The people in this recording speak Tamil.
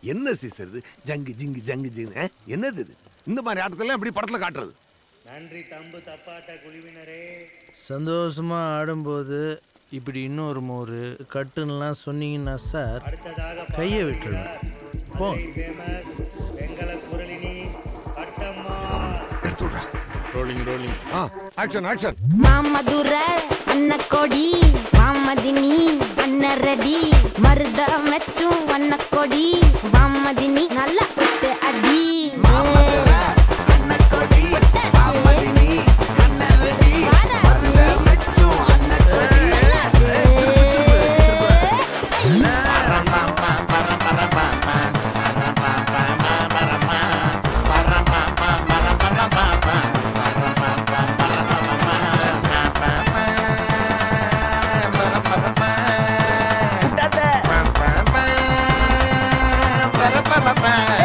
என்ன சீசர் இது ஜங்கு ஜிங்கு ஜங்கு ஜிங்கு ஆ? என்னது இது இந்த மாதிரி ஆட்டத்தெல்லாம் எப்படி படத்துல காட்டுறது நன்றி தம்பு தப்பாட்ட குழுவினரே சந்தோஷமா ஆடும்போது இப்படி இன்னொரு மோர் கட்டுன்னெலாம் சொன்னீங்கன்னா சார் அடுத்ததாக கையை விட்டுருவேன் போ ஃபேமஸ் வெங்கல குரலினி கட்டம்மா ரோலிங் ரோலிங் ஆ ஆக்ஷன் ஆக்ஷன் மாமதுர அன்ன கொடி வாமதினி அன்ன ரெடி மருத மெச்சும் அன்ன கொடி வாமதினி நல்லா விட்டு அடி விடாத